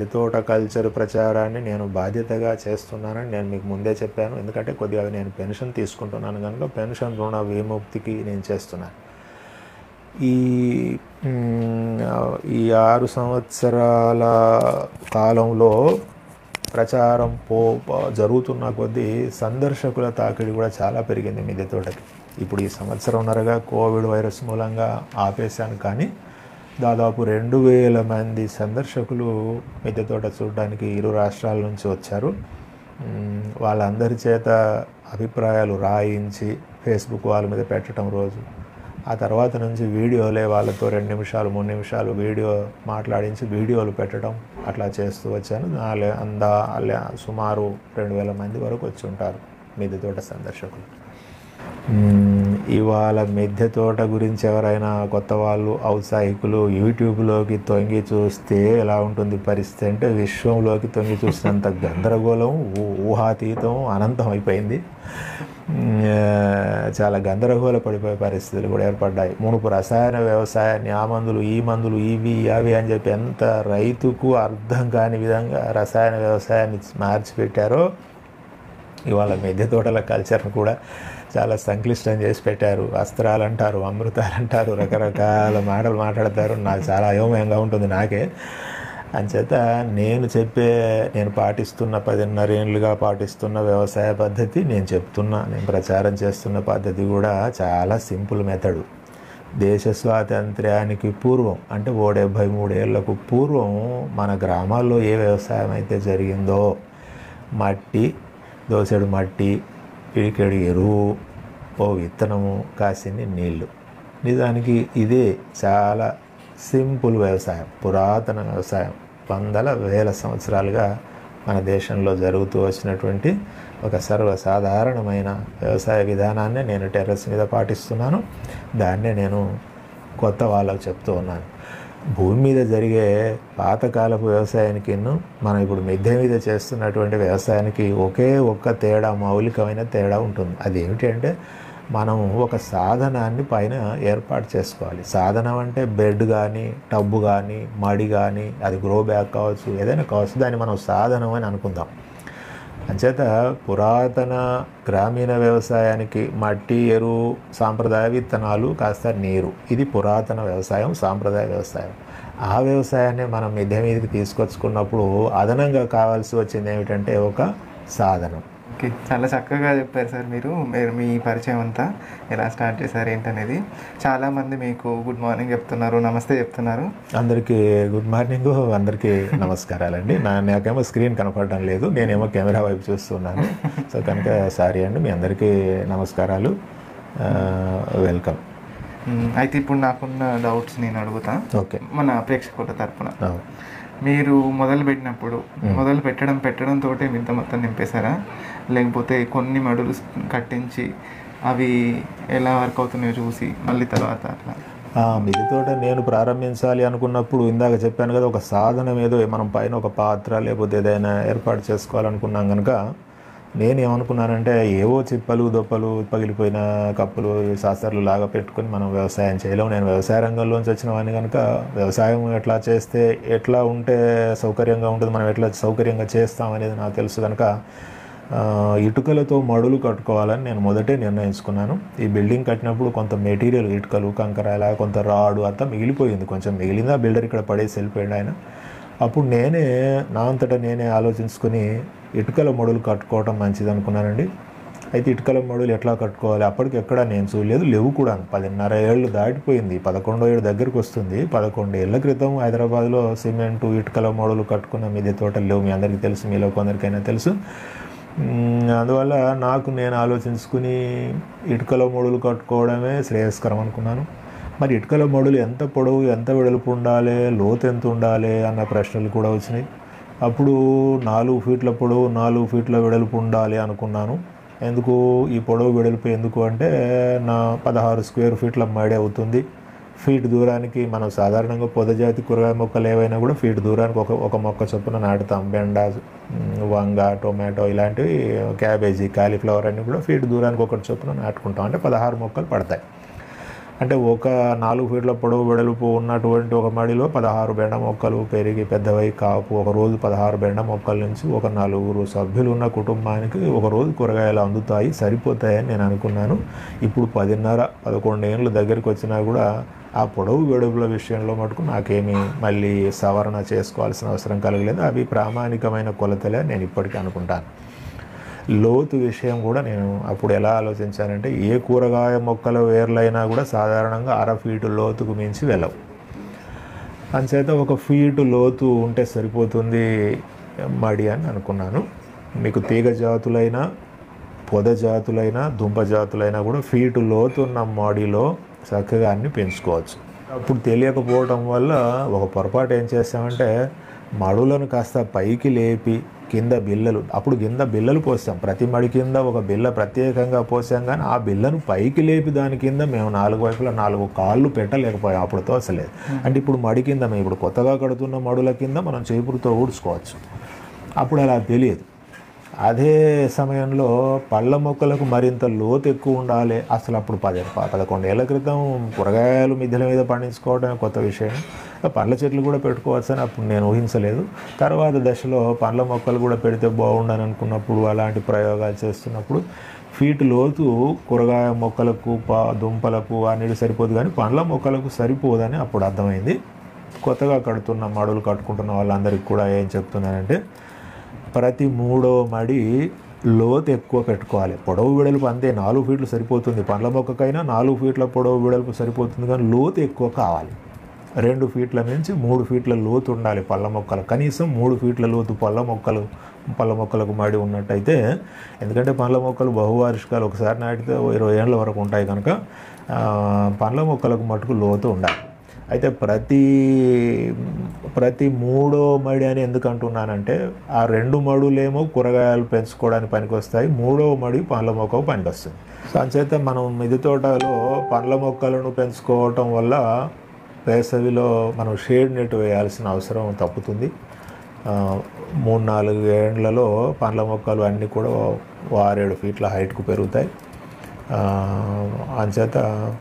మిద్దె తోట కల్చర్ ప్రచారాన్ని నేను బాధ్యతగా చేస్తున్నానని నేను మీకు ముందే చెప్పాను ఎందుకంటే కొద్దిగా నేను పెన్షన్ తీసుకుంటున్నాను కనుక పెన్షన్ రుణ విముక్తికి నేను చేస్తున్నాను ఈ మ్, ఈ ఆరు సంవత్సరాల కాలంలో ప్రచారం పో జరుగుతున్న కొద్దీ సందర్శకుల తాకిడి కూడా చాలా పెరిగింది మిద్దె తోటకి ఇప్పుడు ఈ సంవత్సరంన్నరగా కోవిడ్ వైరస్ మూలంగా ఆపేశాను కానీ దాదాపు రెండు వేల మంది సందర్శకులు మిద్దె తోట చూడడానికి ఇరు రాష్ట్రాల నుంచి వచ్చారు మ్, వాళ్ళందరి చేత అభిప్రాయాలు రాయించి ఫేస్బుక్ వాళ్ళ మీద పెట్టడం రోజు ఆ తర్వాత నుంచి వీడియోలే వాళ్ళతో రెండు నిమిషాలు మూడు నిమిషాలు వీడియో మాట్లాడించి వీడియోలు పెట్టడం అట్లా చేస్తూ వచ్చాను నాలే అందా అలా సుమారు రెండు వేల మంది వరకు వచ్చి ఉంటారు మిద్దె తోట సందర్శకులు మ్మ్, ఇవాళ మిద్దె తోట గురించి ఎవరైనా కొత్త వాళ్ళు ఔత్సాహికులు యూట్యూబ్లోకి తొంగి చూస్తే ఎలా ఉంటుంది పరిస్థితి అంటే విశ్వంలోకి తొంగి చూసినంత గందరగోళం ఊ- ఊహాతీతం అనంతం అయిపోయింది మ్మ్, ఆ, చాలా గందరగోళ పడిపోయే పరిస్థితులు కూడా ఏర్పడ్డాయి మునుపు రసాయన వ్యవసాయాన్ని ఆ మందులు ఈ మందులు ఇవి అవి అని చెప్పి ఎంత రైతుకు అర్థం కాని విధంగా రసాయన వ్యవసాయాన్ని మార్చిపెట్టారో ఇవాళ మిద్దె తోటల కల్చర్ను కూడా చాలా సంక్లిష్టం చేసి పెట్టారు అస్త్రాలు అంటారు అమృతాలు అంటారు రకరకాల మాటలు మాట్లాడతారు నాకు చాలా అయోమయంగా ఉంటుంది నాకే అంచేత నేను చెప్పే నేను పాటిస్తున్న పదిన్నర ఏళ్ళుగా పాటిస్తున్న వ్యవసాయ పద్ధతి నేను చెప్తున్నా నేను ప్రచారం చేస్తున్న పద్ధతి కూడా చాలా సింపుల్ మెథడ్ దేశ స్వాతంత్ర్యానికి పూర్వం అంటే ఓ డెబ్భై మూడేళ్లకు పూర్వం మన గ్రామాల్లో ఏ వ్యవసాయం అయితే జరిగిందో మట్టి దోసెడు మట్టి పిడికెడు ఎరువు ఓ విత్తనము కాసిన్ని నీళ్లు నిజానికి ఇదే చాలా సింపుల్ వ్యవసాయం పురాతన వ్యవసాయం వందల వేల సంవత్సరాలుగా మన దేశంలో జరుగుతూ వచ్చినటువంటి ఒక సర్వసాధారణమైన వ్యవసాయ విధానాన్ని నేను టెర్రస్ మీద పాటిస్తున్నాను దాన్నే నేను కొత్త వాళ్ళకు చెప్తూ ఉన్నాను భూమి మీద జరిగే పాతకాలపు వ్యవసాయానికి మనం ఇప్పుడు మిద్దె మీద చేస్తున్నటువంటి వ్యవసాయానికి ఒకే ఒక్క తేడా మౌలికమైన తేడా ఉంటుంది అది ఏమిటంటే మనం ఒక సాధనాన్ని పైన ఏర్పాటు చేసుకోవాలి సాధనం అంటే బెడ్ కానీ టబ్బు కానీ మడి కానీ అది గ్రో బ్యాగ్ కావచ్చు ఏదైనా కావచ్చు దాన్ని మనం సాధనం అని అనుకుందాం అంచేత పురాతన గ్రామీణ వ్యవసాయానికి మట్టి ఎరువు సాంప్రదాయ విత్తనాలు కాస్త నీరు ఇది పురాతన వ్యవసాయం సాంప్రదాయ వ్యవసాయం ఆ వ్యవసాయాన్ని మనం మిద్దె మీదకి తీసుకొచ్చుకున్నప్పుడు అదనంగా కావాల్సి వచ్చింది ఏమిటంటే ఒక సాధనం ఓకే చాలా చక్కగా చెప్పారు సార్ మీరు మీరు మీ పరిచయం అంతా ఎలా స్టార్ట్ చేశారు ఏంటనేది చాలామంది మీకు గుడ్ మార్నింగ్ చెప్తున్నారు నమస్తే చెప్తున్నారు అందరికీ గుడ్ మార్నింగ్ అందరికీ నమస్కారాలండి నా నాకేమో స్క్రీన్ కనపడడం లేదు నేనేమో కెమెరా వైపు చూస్తున్నాను సో కనుక సారీ అండి మీ అందరికీ నమస్కారాలు ఆ, వెల్కమ్ మ్, అయితే ఇప్పుడు నాకున్న డౌట్స్ నేను అడుగుతా ఓకే మన ప్రేక్షకుల తరపున ఆ, మీరు మొదలు పెట్టినప్పుడు మొదలు పెట్టడం పెట్టడం తోటే మింత మొత్తం నింపేశారా లేకపోతే కొన్ని మడులు కట్టించి అవి ఎలా వర్క్ అవుతున్నాయో చూసి మళ్ళీ తర్వాత అట్లా ఆ, మిది తోట నేను ప్రారంభించాలి అనుకున్నప్పుడు ఇందాక చెప్పాను కదా ఒక సాధనం ఏదో మనం పైన ఒక పాత్ర లేకపోతే ఏదైనా ఏర్పాటు చేసుకోవాలనుకున్నాం కనుక నేను ఏమనుకున్నానంటే ఏవో చిప్పలు దొప్పలు పగిలిపోయిన కప్పులు సాసర్లు లాగా పెట్టుకొని మనం వ్యవసాయం చేయలేము నేను వ్యవసాయ రంగంలోంచి వచ్చిన వాడిని కనుక వ్యవసాయం ఎట్లా చేస్తే ఎట్లా ఉంటే సౌకర్యంగా ఉంటుంది మనం ఎట్లా సౌకర్యంగా చేస్తాం అనేది నాకు తెలుసు కనుక ఆ, ఇటుకలతో మడులు కట్టుకోవాలని నేను మొదటే నిర్ణయించుకున్నాను ఈ బిల్డింగ్ కట్టినప్పుడు కొంత మెటీరియల్ ఇటుకలు కంకర ఇలా కొంత రాడు అంతా మిగిలిపోయింది కొంచెం మిగిలింది ఆ బిల్డర్ ఇక్కడ పడేసి వెళ్ళిపోయాడు ఆయన అప్పుడు నేనే నా అంతటా నేనే ఆలోచించుకొని ఇటుకల మడులు కట్టుకోవటం మంచిది అనుకున్నానండి అయితే ఇటుకల మడులు ఎట్లా కట్టుకోవాలి అప్పటికి ఎక్కడ నేను చూడలేదు లేవు కూడా పదిన్నర ఏళ్ళు దాటిపోయింది పదకొండో ఏడు దగ్గరికి వస్తుంది పదకొండు ఏళ్ల క్రితం హైదరాబాద్లో సిమెంటు ఇటుకల మడులు కట్టుకున్న మిద్దె తోటలు లేవు మీ అందరికీ తెలుసు మీలో కొందరికైనా తెలుసు మ్మ్, అందువల్ల నాకు నేను ఆలోచించుకుని ఇటుకల మడులు కట్టుకోవడమే శ్రేయస్కరం అనుకున్నాను మరి ఇటుకల మడులు ఎంత పొడవు ఎంత వెడల్పు ఉండాలి లోతు ఎంత ఉండాలి అన్న ప్రశ్నలు కూడా వచ్చినాయి అప్పుడు నాలుగు ఫీట్ల పొడవు నాలుగు ఫీట్ల వెడల్పు ఉండాలి అనుకున్నాను ఎందుకు ఈ పొడవు వెడల్పు ఎందుకు అంటే నా పదహారు స్క్వేర్ ఫీట్ల మడి అవుతుంది ఫీట్ దూరానికి మనం సాధారణంగా పొదజాతి కూరగాయ మొక్కలు ఏవైనా కూడా ఫీట్ దూరానికి ఒక ఒక మొక్క చొప్పున నాటుతాం బెండ మ్, వంగ టొమాటో ఇలాంటివి క్యాబేజీ కాలీఫ్లవర్ అన్నీ కూడా ఫీట్ దూరానికి ఒకటి చొప్పున నాటుకుంటాం అంటే పదహారు మొక్కలు పడతాయి అంటే ఒక నాలుగు ఫీట్ల పొడవు వెడల్పు ఉన్నటువంటి ఒక మడిలో పదహారు బెండ మొక్కలు పెరిగి పెద్దవై కాపు ఒక రోజు పదహారు బెండ మొక్కల నుంచి ఒక నలుగురు సభ్యులు ఉన్న కుటుంబానికి ఒక రోజు కూరగాయలు అందుతాయి సరిపోతాయని నేను అనుకున్నాను ఇప్పుడు పదిన్నర పదకొండు ఏళ్ళు దగ్గరికి వచ్చినా కూడా ఆ పొడవు వెడవుల విషయంలో మటుకు నాకేమీ మళ్ళీ సవరణ చేసుకోవాల్సిన అవసరం కలగలేదు అవి ప్రామాణికమైన కొలతలే నేను ఇప్పటికీ అనుకుంటాను లోతు విషయం కూడా నేను అప్పుడు ఎలా ఆలోచించానంటే ఏ కూరగాయ మొక్కల వేర్లైనా కూడా సాధారణంగా అర ఫీటు లోతుకు మించి వెళ్ళవు అంచేత ఒక ఫీటు లోతు ఉంటే సరిపోతుంది మడి అని అనుకున్నాను మీకు తీగ జాతులైన పొద జాతులైన దుంప జాతులైనా కూడా ఫీటు లోతు ఉన్న మడిలో చక్కగా అన్ని పెంచుకోవచ్చు అప్పుడు తెలియకపోవడం వల్ల ఒక పొరపాటు ఏం చేస్తామంటే మడులను కాస్త పైకి లేపి కింద బిల్లలు అప్పుడు కింద బిల్లలు పోసాం ప్రతి మడి కింద ఒక బిల్ల ప్రత్యేకంగా పోసాం కానీ ఆ బిల్లను పైకి లేపి దాని కింద మేము నాలుగు వైపులా నాలుగు కాళ్ళు పెట్టలేకపోయాం అప్పుడు తోసలేదు అంటే ఇప్పుడు మడి కింద మేము ఇప్పుడు కొత్తగా కడుతున్న మడుల కింద మనం చేపురుతో ఊడ్చుకోవచ్చు అప్పుడు అలా తెలియదు అదే సమయంలో పళ్ళ మొక్కలకు మరింత లోతు ఎక్కువ ఉండాలి అసలు అప్పుడు పది పదకొండు ఏళ్ల క్రితం కూరగాయలు మిద్దెల మీద పండించుకోవడం కొత్త విషయం పండ్ల చెట్లు కూడా పెట్టుకోవచ్చు అని అప్పుడు నేను ఊహించలేదు తర్వాత దశలో పండ్ల మొక్కలు కూడా పెడితే బాగుండని అనుకున్నప్పుడు అలాంటి ప్రయోగాలు చేస్తున్నప్పుడు ఫీట్ లోతు కూరగాయ మొక్కలకు పా దుంపలకు అన్నిటి సరిపోదు కానీ పండ్ల మొక్కలకు సరిపోదని అప్పుడు అర్థమైంది కొత్తగా కడుతున్న మడులు కట్టుకుంటున్న వాళ్ళందరికీ కూడా ఏం చెప్తున్నానంటే ప్రతి మూడో మడి లోతు ఎక్కువ పెట్టుకోవాలి పొడవు వెడల్పు అంతే నాలుగు ఫీట్లు సరిపోతుంది పండ్ల మొక్కకైనా నాలుగు ఫీట్ల పొడవు వెడల్పు సరిపోతుంది కానీ లోతు ఎక్కువ కావాలి రెండు ఫీట్ల నుంచి మూడు ఫీట్ల లోతు ఉండాలి పళ్ళ మొక్కలు కనీసం మూడు ఫీట్ల లోతు పళ్ళ మొక్కలు పళ్ళ మొక్కలకు మడి ఉన్నట్టయితే ఎందుకంటే పండ్ల మొక్కలు బహువార్షికాలు ఒకసారి నాటితే ఓ ఇరవై ఏళ్ళ వరకు ఉంటాయి కనుక ఆ, పండ్ల మొక్కలకు మటుకు లోతు ఉండాలి అయితే ప్రతి ప్రతి మూడో మడి అని ఎందుకు అంటున్నానంటే ఆ రెండు మడులేమో కూరగాయలు పెంచుకోవడానికి పనికొస్తాయి మూడో మడి పండ్ల మొక్కకు పనికొస్తుంది సో అంచేత మనం మిది తోటలో పండ్ల మొక్కలను పెంచుకోవటం వల్ల వేసవిలో మనం షేడ్ నెట్ వేయాల్సిన అవసరం తప్పుతుంది ఆ, మూడు నాలుగు ఏండ్లలో పండ్ల మొక్కలు అన్నీ కూడా ఓ ఆరేడు ఫీట్ల హైట్కు పెరుగుతాయి ఆ, అంచేత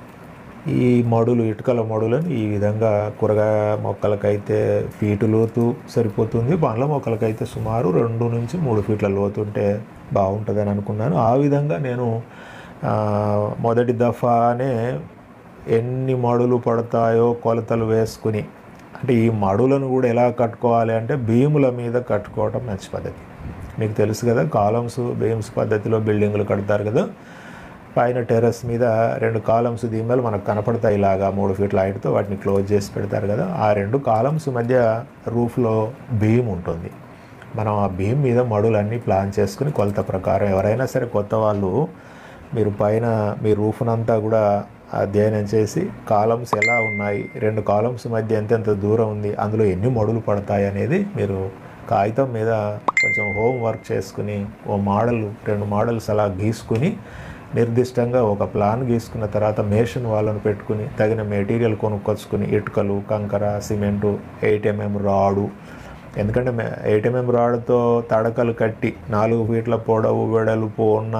ఈ మడులు ఇటుకల మడులను ఈ విధంగా కూరగాయ మొక్కలకైతే ఫీటు లోతు సరిపోతుంది పండ్ల మొక్కలకైతే సుమారు రెండు నుంచి మూడు ఫీట్ల లోతు ఉంటే బాగుంటుందని అనుకున్నాను ఆ విధంగా నేను ఆ, మొదటి దఫానే ఎన్ని మడులు పడతాయో కొలతలు వేసుకుని అంటే ఈ మడులను కూడా ఎలా కట్టుకోవాలి అంటే భీముల మీద కట్టుకోవటం మంచి పద్ధతి మీకు తెలుసు కదా కాలమ్స్ బీమ్స్ పద్ధతిలో బిల్డింగులు కడతారు కదా పైన టెర్రస్ మీద రెండు కాలమ్స్ దీమలు మనకు కనపడతాయి ఇలాగా మూడు ఫీట్ల హైట్తో వాటిని క్లోజ్ చేసి పెడతారు కదా ఆ రెండు కాలమ్స్ మధ్య రూఫ్లో భీమ్ ఉంటుంది మనం ఆ భీమ్ మీద మడులన్నీ ప్లాన్ చేసుకుని కొలత ప్రకారం ఎవరైనా సరే కొత్త వాళ్ళు మీరు పైన మీ రూఫ్నంతా కూడా అధ్యయనం చేసి కాలమ్స్ ఎలా ఉన్నాయి రెండు కాలమ్స్ మధ్య ఎంతెంత దూరం ఉంది అందులో ఎన్ని మడులు పడతాయి అనేది మీరు కాగితం మీద కొంచెం హోమ్ వర్క్ చేసుకుని ఓ మోడల్ రెండు మోడల్స్ అలా గీసుకుని నిర్దిష్టంగా ఒక ప్లాన్ గీసుకున్న తర్వాత మేషన్ వాళ్ళను పెట్టుకుని తగిన మెటీరియల్ కొనుక్కొచ్చుకుని ఇటుకలు కంకర సిమెంటు ఎయిట్ ఎంఎం రాడు ఎందుకంటే ఎయిట్ ఎంఎం రాడ్తో తడకలు కట్టి నాలుగు ఫీట్ల పొడవు వెడల్పు ఉన్న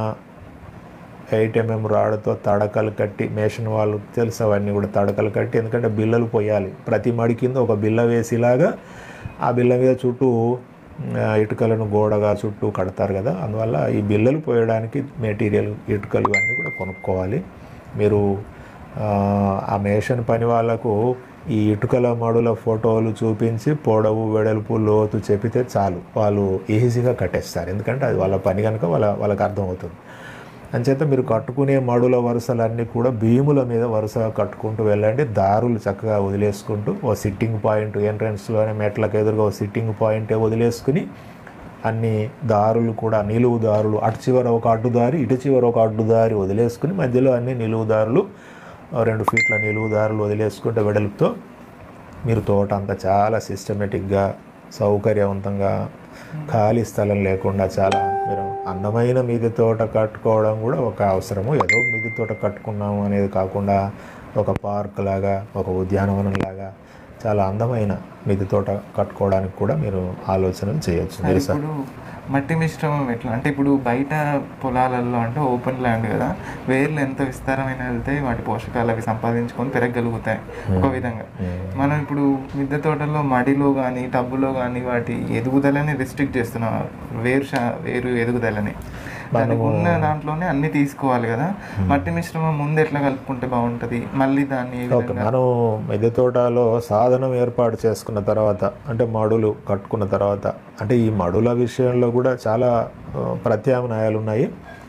ఎయిట్ ఎంఎం రాడ్తో తడకలు కట్టి మేషన్ వాళ్ళు తెలుసు అవన్నీ కూడా తడకలు కట్టి ఎందుకంటే బిల్లలు పోయాలి ప్రతి మడి కింద ఒక బిల్ల వేసేలాగా ఆ బిల్ల మీద చుట్టూ ఆ, ఇటుకలను గోడగా చుట్టూ కడతారు కదా అందువల్ల ఈ బిల్లలు పోయడానికి మెటీరియల్ ఇటుకలు ఇవన్నీ కూడా కొనుక్కోవాలి మీరు ఆ, ఆ మేషన్ పని వాళ్ళకు ఈ ఇటుకల మడుల ఫోటోలు చూపించి పొడవు వెడల్పు లోతు చెప్పితే చాలు వాళ్ళు ఈజీగా కట్టేస్తారు ఎందుకంటే అది వాళ్ళ పని కనుక వాళ్ళ వాళ్ళకి అర్థమవుతుంది అంచేత మీరు కట్టుకునే మడుల వరుసలన్నీ కూడా భీముల మీద వరుసగా కట్టుకుంటూ వెళ్ళండి దారులు చక్కగా వదిలేసుకుంటూ ఓ సిట్టింగ్ పాయింట్ ఎంట్రన్స్లోనే మెట్లకు ఎదురుగా ఓ సిట్టింగ్ పాయింటే వదిలేసుకుని అన్ని దారులు కూడా నిలువు దారులు అటు చివర ఒక అడ్డుదారి ఇటు చివర ఒక అడ్డుదారి వదిలేసుకుని మధ్యలో అన్ని నిలువు దారులు ఆ, రెండు ఫీట్ల నిలువు దారులు వదిలేసుకుంటే వెడల్పుతో మీరు తోట అంతా చాలా సిస్టమేటిక్గా సౌకర్యవంతంగా ఖాళీ స్థలం లేకుండా చాలా మీరు అందమైన మిది తోట కట్టుకోవడం కూడా ఒక అవసరము ఏదో మిది తోట కట్టుకున్నాము అనేది కాకుండా ఒక పార్క్ లాగా ఒక ఉద్యానవనం లాగా చాలా అందమైన మిద్దె తోట కట్టుకోవడానికి కూడా మీరు ఆలోచనలు చేయొచ్చు సార్ మీరు స- ఇప్పుడు మట్టి మిశ్రమం ఎట్లా అంటే ఇప్పుడు బయట పొలాలలో అంటే ఓపెన్ ల్యాండ్ కదా వేర్లు ఎంత విస్తారమైన వెళ్తే వాటి పోషకాలు అవి సంపాదించుకొని పెరగగలుగుతాయి ఒక విధంగా మనం ఇప్పుడు మిద్దె తోటలో మడిలో కానీ టబ్బులో కానీ వాటి ఎదుగుదలని రిస్ట్రిక్ట్ చేస్తున్నాం వేరు శా- వేరు ఎదుగుదలని దానికి ఉన్న దాంట్లోనే అన్ని తీసుకోవాలి కదా మట్టి మిశ్రమం ముందు ఎట్లా కలుపుకుంటే బాగుంటది మళ్ళీ దాన్ని ఏ ఓకే విధంగా మనం మిద్దె తోటలో సాధనం ఏర్పాటు చేసుకున్న తర్వాత అంటే మడులు కట్టుకున్న తర్వాత అంటే ఈ మడుల విషయంలో కూడా చాలా ఆ, ప్రత్యామ్నాయాలు ఉన్నాయి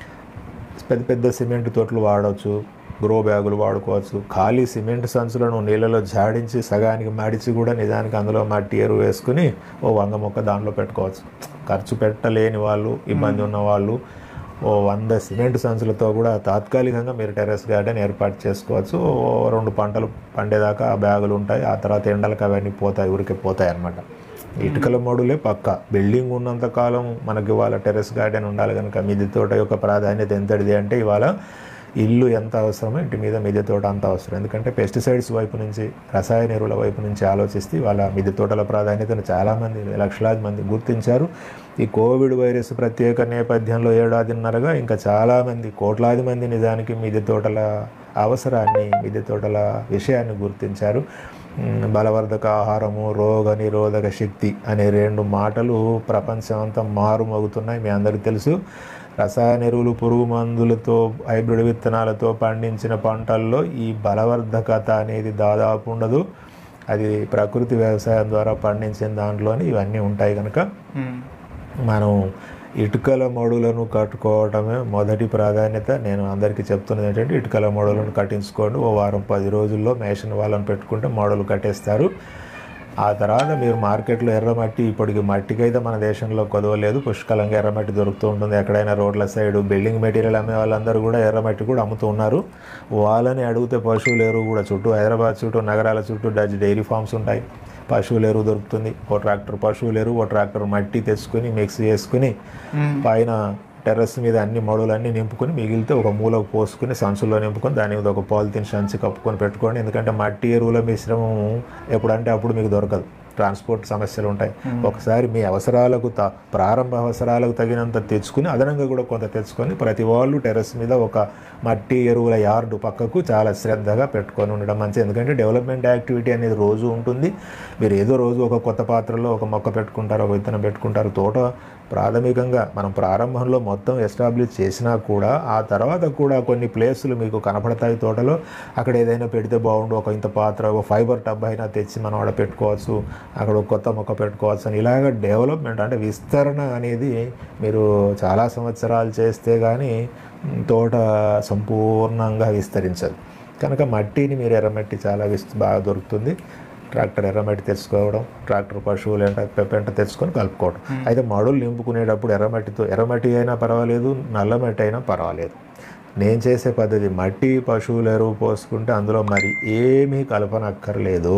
పెద్ద పెద్ద సిమెంట్ తోటలు వాడవచ్చు గ్రో బ్యాగులు వాడుకోవచ్చు ఖాళీ సిమెంట్ సంచులను నీళ్ళలో జాడించి సగానికి మడిచి కూడా నిజానికి అందులో మట్టి ఎరువు వేసుకుని ఓ వంగ మొక్క దాంట్లో పెట్టుకోవచ్చు ఖర్చు పెట్టలేని వాళ్ళు ఇబ్బంది ఉన్న వాళ్ళు ఓ వంద సిమెంట్ సంచులతో కూడా తాత్కాలికంగా మీరు టెర్రస్ గార్డెన్ ఏర్పాటు చేసుకోవచ్చు ఓ రెండు పంటలు పండేదాకా ఆ బ్యాగులు ఉంటాయి ఆ తర్వాత ఎండలకు అవన్నీ పోతాయి ఊరికే పోతాయి అన్నమాట ఇటుకల మడులే పక్క బిల్డింగ్ ఉన్నంత కాలం మనకి ఇవాళ టెర్రస్ గార్డెన్ ఉండాలి కనుక మిద్దె తోట యొక్క ప్రాధాన్యత ఎంతటిది అంటే ఇవాళ ఇల్లు ఎంత అవసరమో ఇంటి మీద మిద్దె తోట అంత అవసరం ఎందుకంటే పెస్టిసైడ్స్ వైపు నుంచి రసాయన ఎరువుల వైపు నుంచి ఆలోచిస్తే వాళ్ళ మిద్దె తోటల ప్రాధాన్యతను చాలామంది లక్షలాది మంది గుర్తించారు ఈ కోవిడ్ వైరస్ ప్రత్యేక నేపథ్యంలో ఏడాదిన్నరగా ఇంకా చాలామంది కోట్లాది మంది నిజానికి మిద్దె తోటల అవసరాన్ని మిద్దె తోటల విషయాన్ని గుర్తించారు మ్, బలవర్ధక ఆహారము రోగ నిరోధక శక్తి అనే రెండు మాటలు ప్రపంచం అంతా మారుమోగుతున్నాయి మీ అందరికీ తెలుసు రసాయన ఎరువులు పురుగు మందులతో హైబ్రిడ్ విత్తనాలతో పండించిన పంటల్లో ఈ బలవర్ధకత అనేది దాదాపు ఉండదు అది ప్రకృతి వ్యవసాయం ద్వారా పండించిన దాంట్లోనే ఇవన్నీ ఉంటాయి కనుక ఉమ్. మనం ఇటుకల మడులను కట్టుకోవడమే మొదటి ప్రాధాన్యత నేను అందరికీ చెప్తున్నది ఏంటంటే ఇటుకల మడులను కట్టించుకోండి ఓ వారం పది రోజుల్లో మేషన్ వాళ్ళని పెట్టుకుంటే మడులు కట్టేస్తారు ఆ తర్వాత మీరు మార్కెట్లో ఎర్రమట్టి ఇప్పటికి మట్టికి అయితే మన దేశంలో కొదవలేదు పుష్కలంగా ఎర్రమట్టి దొరుకుతూ ఉంటుంది ఎక్కడైనా రోడ్ల సైడ్ బిల్డింగ్ మెటీరియల్ అమ్మే వాళ్ళందరూ కూడా ఎర్రమట్టి కూడా అమ్ముతూ ఉన్నారు వాళ్ళని అడిగితే పశువుల ఎరువు కూడా చుట్టూ హైదరాబాద్ చుట్టూ నగరాల చుట్టూ డచ్ డైరీ ఫార్మ్స్ ఉంటాయి పశువుల ఎరువు దొరుకుతుంది ఓ ట్రాక్టర్ పశువుల ఎరువు ఓ ట్రాక్టర్ మట్టి తెచ్చుకొని మిక్స్ చేసుకుని ఉమ్. పైన టెర్రస్ మీద అన్ని మడులన్నీ నింపుకొని మిగిలితే ఒక మూలకు పోసుకుని సంచుల్లో నింపుకొని దాని మీద ఒక పాలిథిన్ సంచి కప్పుకొని పెట్టుకోండి ఎందుకంటే మట్టి ఎరువుల మిశ్రమం ఎప్పుడంటే అప్పుడు మీకు దొరకదు ట్రాన్స్పోర్ట్ సమస్యలు ఉంటాయి ఒకసారి మీ అవసరాలకు త ప్రారంభ అవసరాలకు తగినంత తెచ్చుకుని అదనంగా కూడా కొంత తెచ్చుకొని ప్రతి వాళ్ళు టెర్రస్ మీద ఒక మట్టి ఎరువుల యార్డు పక్కకు చాలా శ్రద్ధగా పెట్టుకొని ఉండడం మంచిది ఎందుకంటే డెవలప్మెంట్ యాక్టివిటీ అనేది రోజు ఉంటుంది మీరు ఏదో రోజు ఒక కొత్త పాత్రలో ఒక మొక్క పెట్టుకుంటారు ఒక విత్తనం పెట్టుకుంటారు తోట ప్రాథమికంగా మనం ప్రారంభంలో మొత్తం ఎస్టాబ్లిష్ చేసినా కూడా ఆ తర్వాత కూడా కొన్ని ప్లేసులు మీకు కనపడతాయి తోటలో అక్కడ ఏదైనా పెడితే బాగుండు ఒక ఇంత పాత్ర ఒక ఫైబర్ టబ్ అయినా తెచ్చి మనం ఆడ పెట్టుకోవచ్చు అక్కడ ఒక కొత్త మొక్క పెట్టుకోవచ్చు అని ఇలాగ డెవలప్మెంట్ అంటే విస్తరణ అనేది మీరు చాలా సంవత్సరాలు చేస్తే కానీ మ్, తోట సంపూర్ణంగా విస్తరించదు కనుక మట్టిని మీరు ఎర్రమట్టి చాలా విస్ బాగా దొరుకుతుంది ట్రాక్టర్ ఎర్రమట్టి తెచ్చుకోవడం ట్రాక్టర్ పశువులు ఎంట పెంట తెచ్చుకొని కలుపుకోవడం అయితే మడులు నింపుకునేటప్పుడు ఎర్రమట్టితో ఎర్రమట్టి అయినా పర్వాలేదు నల్లమట్టి అయినా పర్వాలేదు నేను చేసే పద్ధతి మట్టి పశువుల ఎరువు పోసుకుంటే అందులో మరి ఏమీ కలపనక్కర్లేదు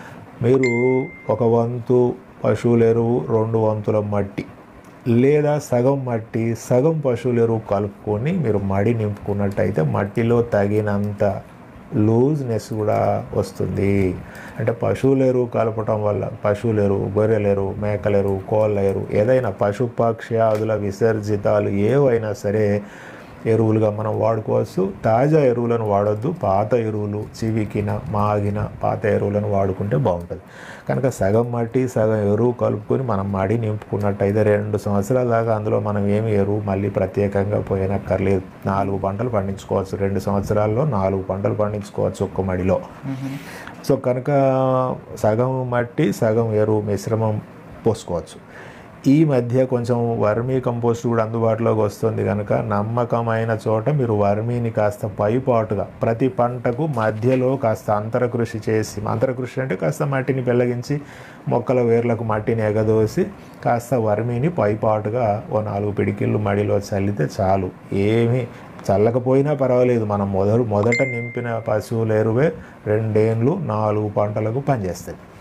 మీరు ఒక వంతు పశువుల ఎరువు రెండు వంతుల మట్టి లేదా సగం మట్టి సగం పశువుల ఎరువు కలుపుకొని మీరు మడి నింపుకున్నట్టయితే మట్టిలో తగినంత లూజ్నెస్ కూడా వస్తుంది అంటే పశువుల ఎరువు కలపటం వల్ల పశువుల ఎరువు గొర్రెల ఎరువు మేకల ఎరువు కోళ్ళ ఎరువు ఏదైనా పశుపక్ష్యాదుల విసర్జితాలు ఏవైనా సరే ఎరువులుగా మనం వాడుకోవచ్చు తాజా ఎరువులను వాడొద్దు పాత ఎరువులు చివికిన మాగిన పాత ఎరువులను వాడుకుంటే బాగుంటుంది కనుక సగం మట్టి సగం ఎరువు కలుపుకొని మనం మడి నింపుకున్నట్టయితే రెండు సంవత్సరాల దాకా అందులో మనం ఏమి ఎరువు మళ్ళీ ప్రత్యేకంగా పోయినక్కర్లేదు నాలుగు పంటలు పండించుకోవచ్చు రెండు సంవత్సరాల్లో నాలుగు పంటలు పండించుకోవచ్చు ఒక్క మడిలో సో కనుక సగం మట్టి సగం ఎరువు మిశ్రమం పోసుకోవచ్చు ఈ మధ్య కొంచెం వర్మీ కంపోస్ట్ కూడా అందుబాటులోకి వస్తుంది కనుక నమ్మకమైన చోట మీరు వర్మీని కాస్త పైపాటుగా ప్రతి పంటకు మధ్యలో కాస్త అంతర కృషి చేసి అంతర కృషి అంటే కాస్త మట్టిని పెళ్ళగించి మొక్కల వేర్లకు మట్టిని ఎగదోసి కాస్త వర్మీని పైపాటుగా ఓ నాలుగు పిడికిళ్ళు మడిలో చల్లితే చాలు ఏమీ చల్లకపోయినా పర్వాలేదు మనం మొదలు మొదట నింపిన పశువుల ఎరువే రెండేండ్లు నాలుగు పంటలకు పనిచేస్తుంది